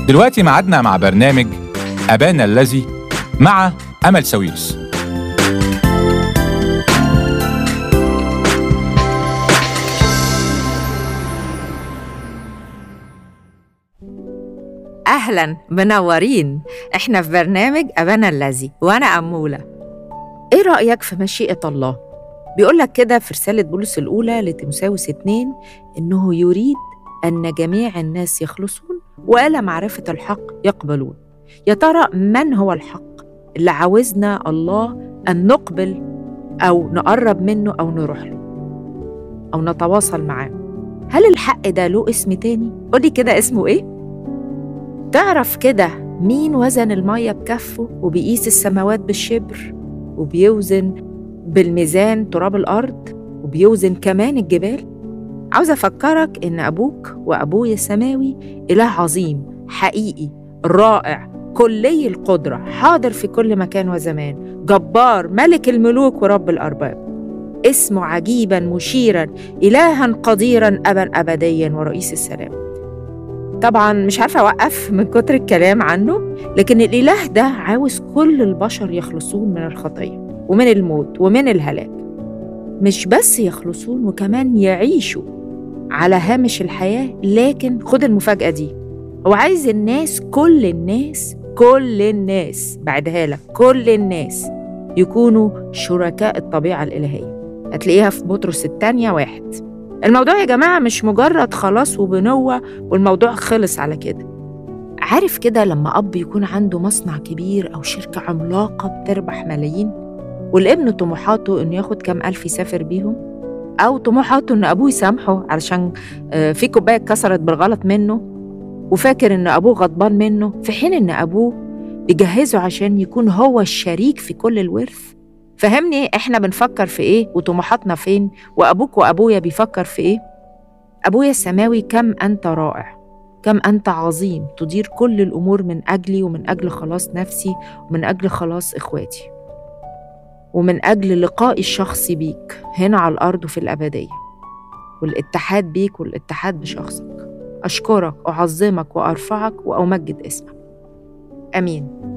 دلوقتي معادنا مع برنامج أبانا الذي مع أمل سويرس أهلا منورين إحنا في برنامج أبانا الذي وأنا أمولة إيه رأيك في مشيئة الله؟ بيقول لك كده في رسالة بولس الأولى لتيموساوس 2 إنه يريد أن جميع الناس يخلصون وإلى معرفة الحق يقبلون يا ترى من هو الحق اللي عاوزنا الله أن نقبل أو نقرب منه أو نروح له أو نتواصل معاه هل الحق ده له اسم تاني؟ قولي كده اسمه إيه؟ تعرف كده مين وزن المية بكفه وبيقيس السماوات بالشبر وبيوزن بالميزان تراب الأرض وبيوزن كمان الجبال عاوزة أفكرك إن أبوك وأبويا السماوي إله عظيم حقيقي رائع كلي القدرة حاضر في كل مكان وزمان جبار ملك الملوك ورب الأرباب اسمه عجيبا مشيرا إلها قديرا أبا أبديا ورئيس السلام طبعا مش عارفة أوقف من كتر الكلام عنه لكن الإله ده عاوز كل البشر يخلصون من الخطية ومن الموت ومن الهلاك مش بس يخلصون وكمان يعيشوا على هامش الحياة لكن خد المفاجأة دي هو عايز الناس كل الناس كل الناس بعدها لك كل الناس يكونوا شركاء الطبيعة الإلهية هتلاقيها في بطرس الثانية واحد الموضوع يا جماعة مش مجرد خلاص وبنوة والموضوع خلص على كده عارف كده لما أب يكون عنده مصنع كبير أو شركة عملاقة بتربح ملايين والابن طموحاته إنه ياخد كام ألف يسافر بيهم أو طموحاته إن أبوه يسامحه علشان في كوباية اتكسرت بالغلط منه وفاكر إن أبوه غضبان منه في حين إن أبوه بيجهزه عشان يكون هو الشريك في كل الورث فهمني إحنا بنفكر في إيه وطموحاتنا فين وأبوك وأبويا بيفكر في إيه أبويا السماوي كم أنت رائع كم أنت عظيم تدير كل الأمور من أجلي ومن أجل خلاص نفسي ومن أجل خلاص إخواتي ومن أجل لقائي الشخصي بيك هنا على الأرض وفي الأبدية والاتحاد بيك والاتحاد بشخصك أشكرك أعظمك وأرفعك وأمجد اسمك آمين